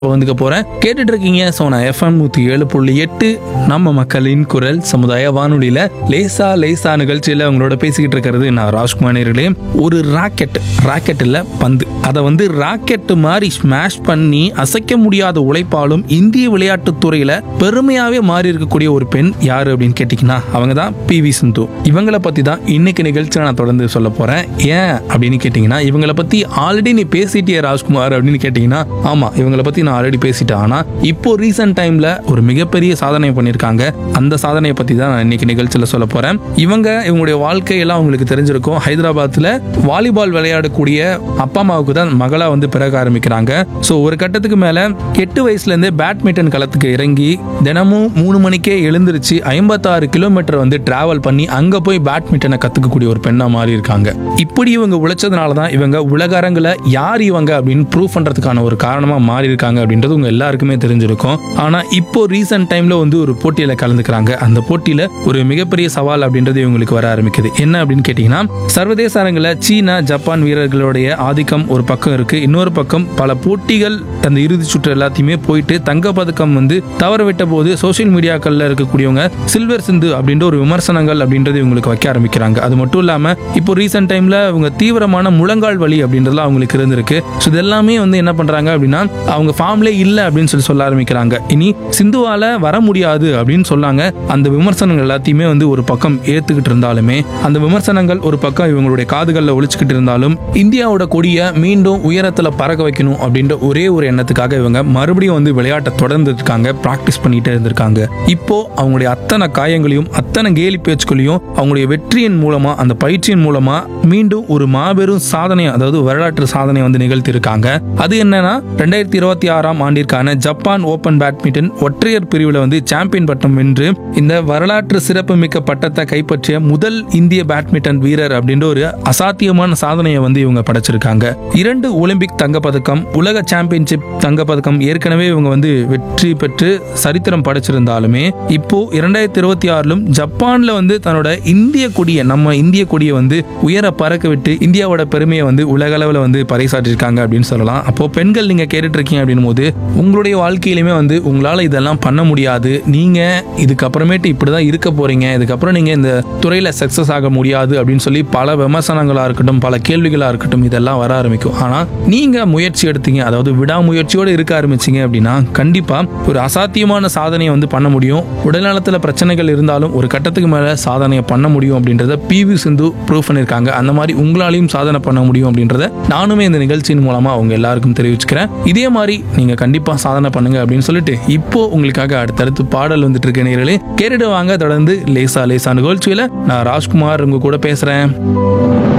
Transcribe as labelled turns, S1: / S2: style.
S1: வந்துக்க போறேன் கேட்டுட்டு இருக்கீங்க சோனா எஃப்எம் நூத்தி ஏழு புள்ளி எட்டு நம்ம மக்களின் குரல் சமுதாய வானொலியில லேசா லேசா நிகழ்ச்சியில உங்களோட பேசிக்கிட்டு இருக்கிறது நான் ராஜ்குமார் நேயர்களே ஒரு ராக்கெட் ராக்கெட் இல்ல பந்து அதை வந்து ராக்கெட் மாதிரி ஸ்மாஷ் பண்ணி அசைக்க முடியாத உழைப்பாலும் இந்திய விளையாட்டுத் துறையில பெருமையாவே மாறி இருக்கக்கூடிய ஒரு பெண் யாரு அப்படின்னு கேட்டீங்கன்னா அவங்க தான் பி வி சிந்து இவங்களை பத்தி தான் இன்னைக்கு நிகழ்ச்சியில நான் தொடர்ந்து சொல்ல போறேன் ஏன் அப்படின்னு கேட்டீங்கன்னா இவங்களை பத்தி ஆல்ரெடி நீ பேசிட்டிய ராஜ்குமார் அப்படின்னு கேட்டீங்கன்னா ஆமா இவங்களை பத்தி நான் ஆல்ரெடி பேசிட்டேன் ஆனா இப்போ ரீசெண்ட் டைம்ல ஒரு மிகப்பெரிய சாதனை பண்ணியிருக்காங்க அந்த சாதனையை பத்தி தான் நான் இன்னைக்கு நிகழ்ச்சியில சொல்ல போறேன் இவங்க இவங்களுடைய வாழ்க்கையெல்லாம் உங்களுக்கு தெரிஞ்சிருக்கும் ஹைதராபாத்ல வாலிபால் விளையாடக்கூடிய அப்பா அம்மாவுக்கு தான் மகளா வந்து பிறக்க ஆரம்பிக்கிறாங்க ஸோ ஒரு கட்டத்துக்கு மேல எட்டு வயசுல இருந்தே பேட்மிண்டன் களத்துக்கு இறங்கி தினமும் மூணு மணிக்கே எழுந்திருச்சு ஐம்பத்தாறு கிலோமீட்டர் வந்து டிராவல் பண்ணி அங்க போய் பேட்மிண்டனை கத்துக்கக்கூடிய ஒரு பெண்ணா மாறி இருக்காங்க இப்படி இவங்க உழைச்சதுனால தான் இவங்க உலக அரங்குல யார் இவங்க அப்படின்னு ப்ரூவ் பண்றதுக்கான ஒரு காரணமா மாறி இருக்காங்க அப்படின்றது உங்க எல்லாருக்குமே தெரிஞ்சிருக்கும் ஆனா இப்போ ரீசெண்ட் டைம்ல வந்து ஒரு போட்டியில கலந்துக்கிறாங்க அந்த போட்டியில ஒரு மிகப்பெரிய சவால் அப்படின்றது இவங்களுக்கு வர ஆரம்பிக்குது என்ன அப்படின்னு கேட்டீங்கன்னா சர்வதேச அரங்குல சீனா ஜப்பான் வீரர்களுடைய ஆதிக்கம் ஒரு பக்கம் இருக்கு இன்னொரு பக்கம் பல போட்டிகள் அந்த இறுதி சுற்று எல்லாத்தையுமே போயிட்டு தங்க பதக்கம் வந்து தவற விட்ட போது சோஷியல் மீடியாக்கள்ல இருக்கக்கூடியவங்க சில்வர் சிந்து அப்படின்ற ஒரு விமர்சனங்கள் அப்படின்றது இவங்களுக்கு வைக்க ஆரம்பிக்கிறாங்க அது மட்டும் இல்லாம இப்போ ரீசெண்ட் டைம்ல அவங்க தீவிரமான முழங்கால் வலி அப்படின்றதுலாம் அவங்களுக்கு இருந்திருக்கு ஸோ இதெல்லாமே வந்து என்ன பண்றாங்க அப்படின்னா அவங்க ஃபார்ம்லே இல்லை அப்படின்னு சொல்லி சொல்ல ஆரம்பிக்கிறாங்க இனி சிந்துவால வர முடியாது அப்படின்னு சொன்னாங்க அந்த விமர்சனங்கள் எல்லாத்தையுமே வந்து ஒரு பக்கம் ஏத்துக்கிட்டு இருந்தாலுமே அந்த விமர்சனங்கள் ஒரு பக்கம் இவங்களுடைய காதுகளில் ஒழிச்சுக்கிட்டு இருந்தாலும் இந்தியாவோட கொடியை மீண்டும் உயரத்துல பறக்க வைக்கணும் அப்படின்ற ஒரே ஒரு எண்ணத்துக்காக இவங்க மறுபடியும் வந்து விளையாட்டை தொடர்ந்து இருக்காங்க ப்ராக்டிஸ் பண்ணிட்டே இருந்திருக்காங்க இப்போ அவங்களுடைய அத்தனை காயங்களையும் அத்தனை கேலி பேச்சுக்களையும் அவங்களுடைய வெற்றியின் மூலமா அந்த பயிற்சியின் மூலமா மீண்டும் ஒரு மாபெரும் சாதனை அதாவது வரலாற்று சாதனை வந்து நிகழ்த்தி இருக்காங்க அது என்னன்னா ரெண்டாயிரத்தி இருபத்தி ஆறாம் ஆண்டிற்கான ஜப்பான் ஓபன் பேட்மிண்டன் ஒற்றையர் பிரிவில் வந்து சாம்பியன் பட்டம் வென்று இந்த வரலாற்று சிறப்புமிக்க பட்டத்தை கைப்பற்றிய முதல் இந்திய பேட்மிண்டன் வீரர் அப்படின்ற ஒரு அசாத்தியமான சாதனையை வந்து இவங்க படைச்சிருக்காங்க இரண்டு ஒலிம்பிக் தங்கப்பதக்கம் உலக சாம்பியன்ஷிப் தங்கப்பதக்கம் ஏற்கனவே இவங்க வந்து வெற்றி பெற்று சரித்திரம் படைச்சிருந்தாலுமே இப்போ இரண்டாயிரத்தி இருபத்தி ஆறிலும் ஜப்பான்ல வந்து தன்னோட இந்திய கொடியை நம்ம இந்திய கொடியை வந்து உயர பறக்க விட்டு இந்தியாவோட பெருமையை வந்து உலக அளவில் வந்து பறைசாற்றிருக்காங்க அப்படின்னு சொல்லலாம் அப்போ பெண்கள் நீங்க கேட்டுட்டு இருக்கீங்க அப்படின்னும் போது உங்களுடைய வாழ்க்கையிலுமே வந்து உங்களால இதெல்லாம் பண்ண முடியாது நீங்க இதுக்கப்புறமேட்டு இப்படிதான் இருக்க போறீங்க இதுக்கப்புறம் நீங்க இந்த துறையில சக்சஸ் ஆக முடியாது அப்படின்னு சொல்லி பல விமர்சனங்களா இருக்கட்டும் பல கேள்விகளா இருக்கட்டும் இதெல்லாம் வர ஆரம்பிக்கும் ஆனா நீங்க முயற்சி எடுத்தீங்க அதாவது விடாமுயற்சியோடு இருக்க ஆரம்பிச்சீங்க அப்படின்னா கண்டிப்பா ஒரு அசாத்தியமான சாதனையை வந்து பண்ண முடியும் உடல்நலத்துல பிரச்சனைகள் இருந்தாலும் ஒரு கட்டத்துக்கு மேல சாதனையை பண்ண முடியும் அப்படின்றத பிவி சிந்து ப்ரூவ் பண்ணிருக்காங்க அந்த மாதிரி உங்களாலையும் சாதனை பண்ண முடியும் அப்படின்றத நானுமே இந்த நிகழ்ச்சியின் மூலமா அவங்க எல்லாருக்கும் தெரிவிச்சுக்கிறேன் இதே மாதிரி நீங்க கண்டிப்பா சாதனை பண்ணுங்க அப்படின்னு சொல்லிட்டு இப்போ உங்களுக்காக அடுத்தடுத்து பாடல் வந்துட்டு இருக்க நேர்களே கேட்டுட்டு வாங்க தொடர்ந்து லேசா லேசா நிகழ்ச்சியில நான் ராஜ்குமார் உங்க கூட பேசுறேன்